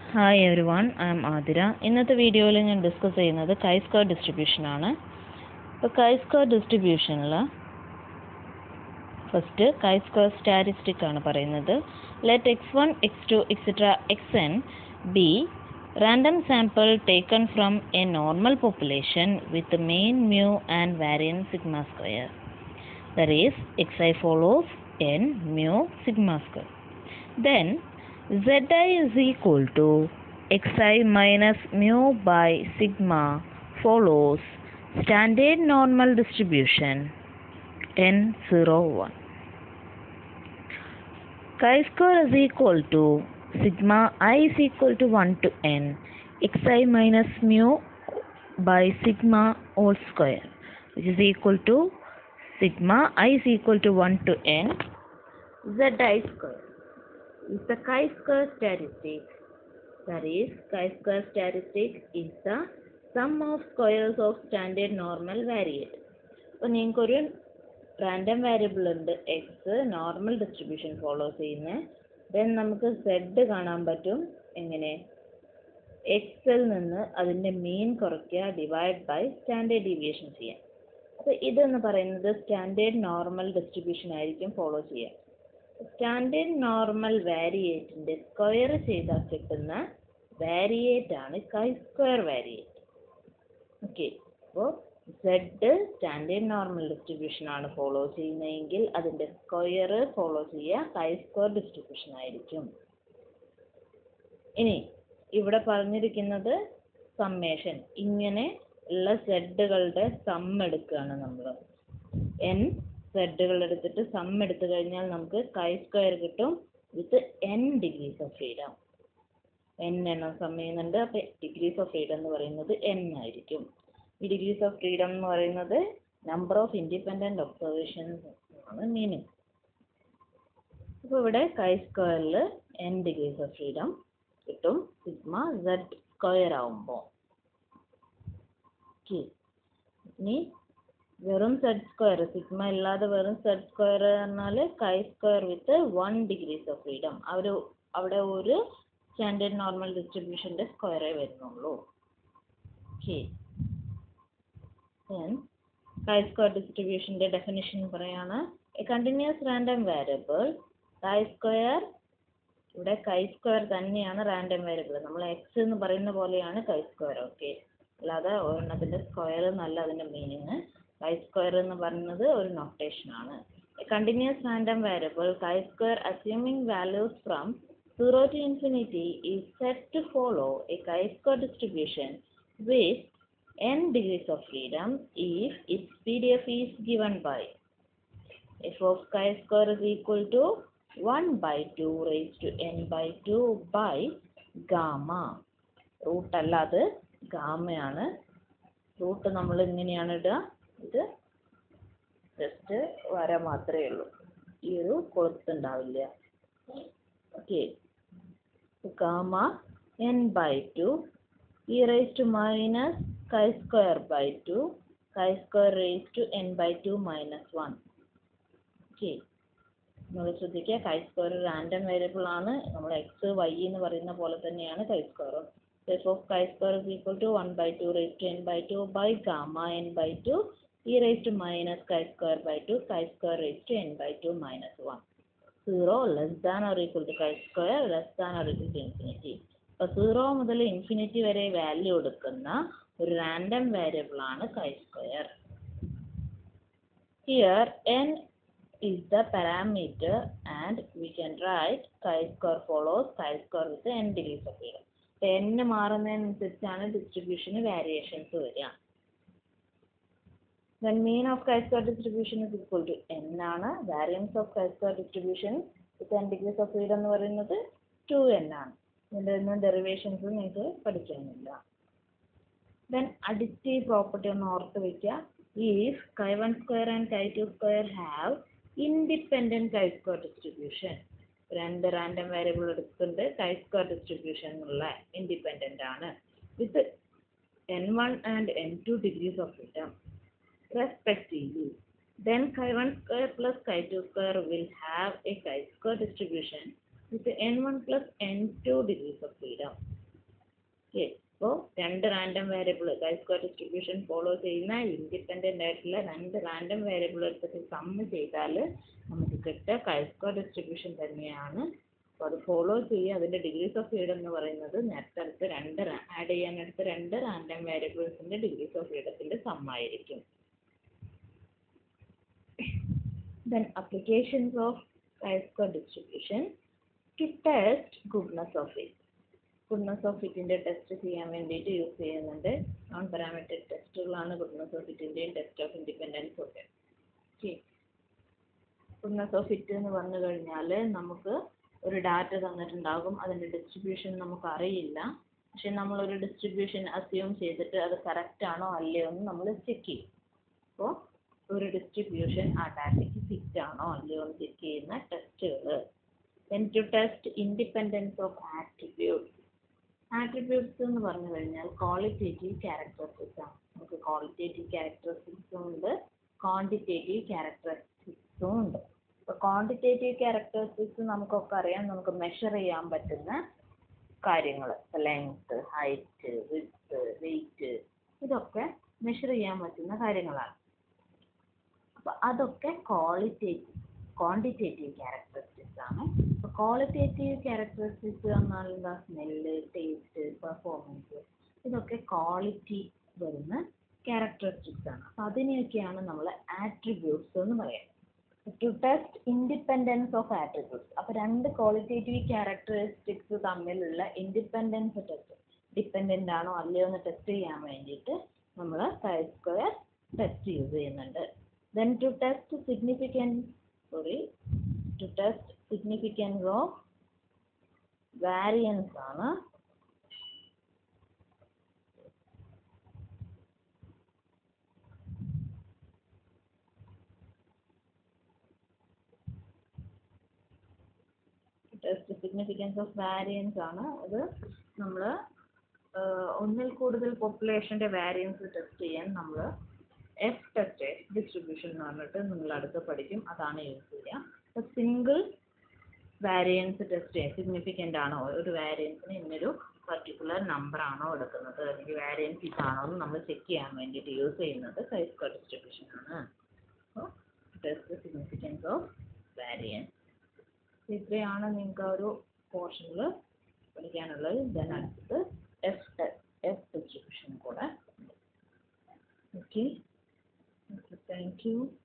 Hi everyone I'm Athira ഇന്നത്തെ വീഡിയോയിൽ ഞാൻ ഡിസ്കസ് ചെയ്യുന്നത് കൈ സ്ക്വയർ ഡിസ്ട്രിബ്യൂഷൻ ആണ് ഇപ്പോൾ കൈ സ്ക്വയർ ഡിസ്ട്രിബ്യൂഷനിൽ ഫസ്റ്റ് കൈ സ്ക്വയർ സ്റ്റാറ്റിസ്റ്റിക് ആണ് പറയുന്നത് let X one X two etcetera X N be random sample taken from a normal population with mean mu and variance sigma square that is xi follows n mu sigma square then zi is equal to xi minus mu by sigma follows standard normal distribution n 0 1 chi square is equal to sigma i is equal to 1 to n xi minus mu by sigma whole square which is equal to sigma i is equal to 1 to n zi square is the chi-square statistic. That is, chi-square statistic is the sum of squares of standard normal variate. അപ്പോൾ നിങ്ങൾക്കൊരു random variable ഉണ്ട് X normal distribution follow ചെയ്യുന്നത് then നമുക്ക് Z കാണാൻ പറ്റും എങ്ങനെ എക്സിൽ നിന്ന് അതിൻ്റെ മീൻ കുറയ്ക്കുക ഡിവൈഡ് ബൈ സ്റ്റാൻഡേർഡ് ഡീവിയേഷൻ ചെയ്യാം അപ്പോൾ ഇതെന്ന് പറയുന്നത് സ്റ്റാൻഡേർഡ് നോർമൽ ഡിസ്ട്രിബ്യൂഷൻ ആയിരിക്കും ഫോളോ ചെയ്യുക സ്റ്റാൻഡേർഡ് നോർമൽ വാരിയേറ്റിൻ്റെ സ്ക്വയർ ചെയ്താൽ കിട്ടുന്ന വാരിയേറ്റ് ആണ് കൈ സ്ക്വയർ വാരിയേറ്റ് ഓക്കെ അപ്പോൾ സെഡ് സ്റ്റാൻഡേർഡ് നോർമൽ ഡിസ്ട്രിബ്യൂഷൻ ആണ് ഫോളോ ചെയ്യുന്നതെങ്കിൽ അതിൻ്റെ സ്ക്വയർ ഫോളോ ചെയ്യുക കൈ സ്ക്വയർ ഡിസ്ട്രിബ്യൂഷൻ ആയിരിക്കും ഇനി ഇവിടെ പറഞ്ഞിരിക്കുന്നത് സമ്മേഷൻ ഇങ്ങനെ ഉള്ള സെഡുകളുടെ സം എടുക്കുകയാണ് നമ്മൾ എൻ സെഡുകൾ എടുത്തിട്ട് സം എടുത്തു കഴിഞ്ഞാൽ നമുക്ക് കൈ സ്ക്വയർ കിട്ടും with N degrees of freedom N എണ്ണം സം ചെയ്യുന്നുണ്ട് അപ്പോൾ ഡിഗ്രീസ് ഓഫ് ഫ്രീഡം എന്ന് പറയുന്നത് എൻ ആയിരിക്കും ഈ ഡിഗ്രീസ് ഓഫ് ഫ്രീഡം എന്ന് പറയുന്നത് നമ്പർ ഓഫ് ഇൻഡിപെൻഡൻറ്റ് ഒബ്സർവേഷൻസ് ആണ് മീനിങ് അപ്പോൾ ഇവിടെ കൈ സ്ക്വയറിൽ എൻ ഡിഗ്രീസ് ഓഫ് ഫ്രീഡം കിട്ടും സിഗ്മ സെഡ് സ്ക്വയർ ആവുമ്പോൾ ഓക്കെ ഇനി വെറും സെഡ് സ്ക്വയർ സിഗ്മ ഇല്ലാതെ വെറും സെഡ് സ്ക്വയർ പറഞ്ഞാൽ chi square with one degrees of freedom അവർ അവിടെ ഒരു സ്റ്റാൻഡേർഡ് നോർമൽ ഡിസ്ട്രിബ്യൂഷൻ്റെ സ്ക്വയറേ വരുന്നുള്ളൂ ഓക്കെ കൈ സ്ക്വയർ ഡിസ്ട്രിബ്യൂഷൻ്റെ ഡെഫിനിഷൻ പറയാണ് a continuous random variable chi square ഇവിടെ കൈ സ്ക്വയർ തന്നെയാണ് റാൻഡം വേരിയബിൾ നമ്മൾ എക്സ് എന്ന് പറയുന്ന പോലെയാണ് കൈ സ്ക്വയർ ഓക്കെ അല്ലാതെ ഒരെണ്ണത്തിൻ്റെ സ്ക്വയർ എന്നല്ല അതിൻ്റെ മീനിങ് കൈ സ്ക്വയർ എന്ന് പറയുന്നത് ഒരു നൊട്ടേഷൻ ആണ് continuous random variable chi square assuming values from zero to infinity is set to follow a chi square distribution with n degrees of freedom if its PDF is given by f of chi square is equal to 1 by 2 raised to n by 2 by gamma root അല്ല അത് ഗാമയാണ് root നമ്മൾ ഇങ്ങനെയാണ് ഇടുക ഇത് just വര മാത്രമേ ഉള്ളൂ ഈ ഒരു കൊളുത്തുണ്ടാവില്ല okay gamma N by two E raise to minus chi square by 2 chi square raised to n by 2 minus 1 okay നമ്മൾ ശ്രദ്ധിക്കുക കൈ സ്ക്വയർ റാൻഡം വേരിയബിൾ ആണ് നമ്മൾ എക്സ് വൈ എന്ന് പറയുന്ന പോലെ തന്നെയാണ് chi square F of chi square is equal to one by two raise to N by two by gamma N by two E raise to minus chi square by two chi square raise to N by two minus one zero less than or equal to chi square less than or equal to infinity അപ്പോൾ zero മുതൽ infinity വരെ value എടുക്കുന്ന ഒരു random variable ആണ് chi square here N is the parameter and we can write chi square follows chi square with n degrees of freedom. n മാറുന്നതിനനുസരിച്ചാണ് ഡിസ്ട്രിബ്യൂഷന് variations വരിക then mean of chi square distribution is equal to n ആണ് variance of chi square distribution with n degrees of freedom എന്ന് പറയുന്നത് 2n ആണ് ഇതിൻ്റെ ഒന്നും derivations നിങ്ങൾക്ക് പഠിക്കാനില്ല then additive property ഒന്ന് ഓർത്ത് വെക്കുക if chi 1 square and chi 2 square have independent chi square distribution രണ്ട് റാൻഡം വേരിയബിൾ എടുത്തിട്ടുണ്ട് chi square distribution ഉള്ള ഇൻഡിപെൻഡൻ്റ് ആണ് with N one and N two degrees of freedom respectively then chi1 square plus chi2 square will have a chi square distribution with n1 plus n2 degrees of freedom okay അപ്പോൾ രണ്ട് random variable chi square distribution follow ചെയ്യുന്ന independent ആയിട്ടുള്ള രണ്ട് random variable എടുത്തിട്ട് sum ചെയ്താൽ നമുക്ക് കിട്ടുക കൈ സ്ക്വയർ ഡിസ്ട്രിബ്യൂഷൻ തന്നെയാണ് അപ്പോൾ അത് ഫോളോ ചെയ്യുക അതിൻ്റെ ഡിഗ്രീസ് ഓഫ് ഫ്രീഡം എന്ന് പറയുന്നത് നേരത്തെ അടുത്ത് രണ്ട് ആഡ് ചെയ്യാനെടുത്ത രണ്ട് റാൻഡം വേരിയബിൾസിൻ്റെ ഡിഗ്രീസ് ഓഫ് ഫ്രീഡത്തിൻ്റെ സമ്മായിരിക്കും then applications of chi-square distribution to test goodness of it goodness of ന്റെ ടെസ്റ്റ് ചെയ്യാൻ വേണ്ടിയിട്ട് യൂസ് ചെയ്യുന്നുണ്ട് നോൺ പാരാമെട്രിക് ടെസ്റ്റുകളാണ് goodness of ന്റെയും ടെസ്റ്റ് ഓഫ് ഇൻഡിപെൻഡൻസ് ഒക്കെ ഓക്കെ goodness of it എന്ന് പറഞ്ഞു കഴിഞ്ഞാൽ നമുക്ക് ഒരു ഡാറ്റ തന്നിട്ടുണ്ടാകും അതിൻ്റെ ഡിസ്ട്രിബ്യൂഷൻ നമുക്ക് അറിയില്ല പക്ഷെ നമ്മളൊരു ഡിസ്ട്രിബ്യൂഷൻ അസ്യൂം ചെയ്തിട്ട് അത് കറക്റ്റ് ആണോ അല്ലയോ എന്ന് നമ്മൾ ചെക്ക് ചെയ്യും അപ്പോൾ ഒരു ഡിസ്ട്രിബ്യൂഷൻ ആ ഡാറ്റയ്ക്ക് ഫിറ്റ് ആണോ അല്ലയോ എന്ന് ചെക്ക് ചെയ്യുന്ന ടെസ്റ്റുകൾ then to test independence of attributes attributes എന്ന് പറഞ്ഞു കഴിഞ്ഞാൽ ക്വാളിറ്റേറ്റീവ് ക്യാരക്ടറിസ്റ്റിക്സ് ആണ് നമുക്ക് ക്വാളിറ്റേറ്റീവ് ക്യാരക്ടറിസ്റ്റിക്സും ഉണ്ട് ക്വാണ്ടിറ്റേറ്റീവ് ക്യാരക്ടറിസ്റ്റിക്സും ഉണ്ട് ഇപ്പോൾ ക്വാണ്ടിറ്റേറ്റീവ് ക്യാരക്ടറിസ്റ്റിക്സ് നമുക്കൊക്കെ അറിയാം നമുക്ക് മെഷർ ചെയ്യാൻ പറ്റുന്ന കാര്യങ്ങൾ ലെങ്ത് ഹൈറ്റ് വിഡ്ത്ത് വെയിറ്റ് ഇതൊക്കെ മെഷർ ചെയ്യാൻ പറ്റുന്ന കാര്യങ്ങളാണ് അപ്പോൾ അതൊക്കെ ക്വാളിറ്റേറ്റീവ് ക്വാണ്ടിറ്റേറ്റീവ് ക്യാരക്ടറിസ്റ്റിക്സ് ആണ് അപ്പോൾ ക്വാളിറ്റേറ്റീവ് ക്യാരക്ടറിസ്റ്റിക്സ് എന്നാൽ എന്താ സ്മെല്ല് ടേസ്റ്റ് പെർഫോമൻസ് ഇതൊക്കെ ക്വാളിറ്റി വരുന്ന ക്യാരക്ടറിസ്റ്റിക്സ് ആണ് അപ്പോൾ അതിനെയൊക്കെയാണ് നമ്മൾ ആട്രിബ്യൂട്ട്സ് എന്ന് പറയുന്നത് to test independence of attributes അപ്പോൾ രണ്ട് ക്വാളിറ്റേറ്റീവ് ക്യാരക്ടറിസ്റ്റിക്സ് തമ്മിലുള്ള ഇൻഡിപെൻഡൻസ് ടെസ്റ്റ് ഡിപ്പെൻഡൻ്റ് ആണോ അല്ലയോ എന്ന് ടെസ്റ്റ് ചെയ്യാൻ വേണ്ടിയിട്ട് നമ്മൾ കൈ സ്ക്വയർ ടെസ്റ്റ് യൂസ് ചെയ്യുന്നുണ്ട് then to test significance sorry to test significance of variance ആണ് ടെസ്റ്റ് സിഗ്നിഫിക്കൻസ് ഓഫ് വാരിയൻസ് ആണ് അത് നമ്മൾ ഒന്നിൽ കൂടുതൽ പോപ്പുലേഷൻ്റെ വാരിയൻസ് ടെസ്റ്റ് ചെയ്യാൻ നമ്മൾ എഫ് ടെസ്റ്റ് എഫ് ഡിസ്ട്രിബ്യൂഷൻ എന്ന് പറഞ്ഞിട്ട് നിങ്ങൾ അടുത്ത് പഠിക്കും അതാണ് യൂസ് ചെയ്യുക അപ്പോൾ സിംഗിൾ വാരിയൻസ് ടെസ്റ്റ് ചെയ്യാം സിഗ്നിഫിക്കൻ്റ് ആണോ ഒരു വാരിയൻസിന് ഇന്നൊരു പർട്ടിക്കുലർ നമ്പർ ആണോ എടുക്കുന്നത് അല്ലെങ്കിൽ വാരിയൻസ് ഇതാണോ എന്ന് നമ്മൾ ചെക്ക് ചെയ്യാൻ വേണ്ടിയിട്ട് യൂസ് ചെയ്യുന്നത് കൈ സ്ക്വയർ ഡിസ്ട്രിബ്യൂഷൻ ആണ് അപ്പോൾ ടെസ്റ്റ് സിഗ്നിഫിക്കൻസ് ഓഫ് വാരിയൻസ് ഇത്രയാണ് നിങ്ങൾക്ക് ആ ഒരു പോർഷനിൽ പഠിക്കാനുള്ളത് ദെൻ അടുത്തത് എഫ് എഫ് ഡിസ്ട്രിബ്യൂഷൻ കൂടെ ഓക്കെ Thank you.